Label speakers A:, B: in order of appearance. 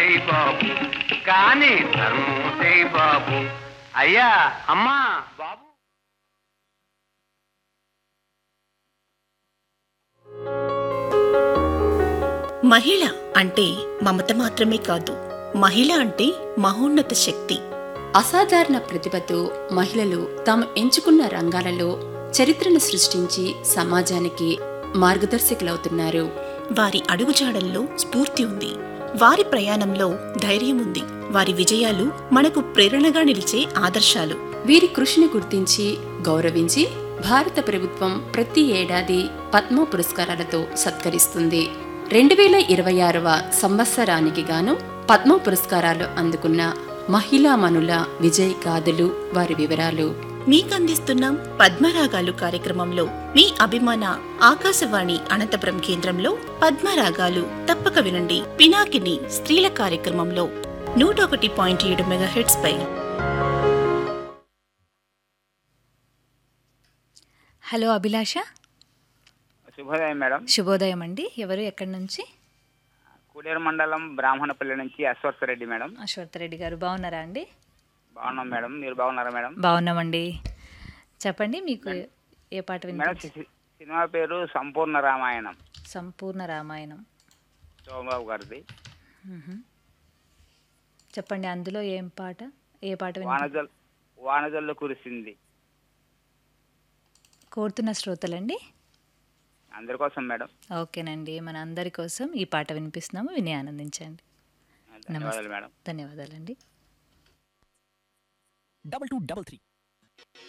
A: చేయి బాబు కానీ ధర్మం చేయి బాబు అయ్యా అమ్మా బాబు
B: మహిళ అంటే మమత మాత్రమే కాదు మహిళ అంటే మహోన్నత శక్తి
C: అసాధారణ ప్రతిభతో మహిళలు తాము ఎంచుకున్న రంగాలలో చరిత్రను సృష్టించి సమాజానికి మార్గదర్శకులవుతున్నారు
B: వారి అడుగుజాడల్లో స్ఫూర్తి ఉంది వారి ప్రయాణంలో ధైర్యం ఉంది వారి విజయాలు మనకు ప్రేరణగా నిలిచే ఆదర్శాలు
C: వీరి కృషిని గుర్తించి గౌరవించి భారత ప్రభుత్వం ప్రతి ఏడాది పద్మ పురస్కారాలతో సత్కరిస్తుంది రెండు వేల ఇరవై ఆరవ సంవత్సరానికి గాను పద్మ పురస్కారాలు అందుకున్న మహిళామణుల విజయ్ గాథలు వారి వివరాలు
B: మీకందిస్తున్నాం పద్మరాగాలు కార్యక్రమంలో మీ అభిమాన ఆకాశవాణి అనంతపురం కేంద్రంలో పద్మరాగాలు తప్పక వినండి పినాకిని స్త్రీల కార్యక్రమంలో నూట ఒకటి పాయింట్ ఏడు మెగాహెట్స్ పై
D: హలో అభిలాష
E: శుభోదయం మేడం
D: శుభోదయం అండి ఎవరు ఎక్కడి నుంచి
E: కూడేరు మండలం బ్రాహ్మణపల్లి నుంచి అశ్వత్థరెడ్డి మేడం
D: అశ్వత్థరెడ్డి గారు బాగున్నారా అండి
E: బాగున్నాం మేడం మీరు బాగున్నారా మేడం
D: బాగున్నామండి చెప్పండి మీకు ఏ పాట
E: మేడం
D: వినిపించి
E: సి- సినిమా పేరు సంపూర్ణ రామాయణం
D: సంపూర్ణ రామాయణం
E: సోమబాబు గారిది
D: మ్హూ. చెప్పండి అందులో ఏం పాట ఏ పాట వినిపి
E: వానజల్ వానజల్లు కురిసింది
D: కోరుతున్న శ్రోతలండి
E: అందరి కోసం మేడం
D: ఓకేనండి మన అందరి కోసం ఈ పాట వినిపిస్తున్నాము విని ఆనందించండి
E: ధన్యవాదాలు మేడం
D: ధన్యవాదాలండి
F: double two double three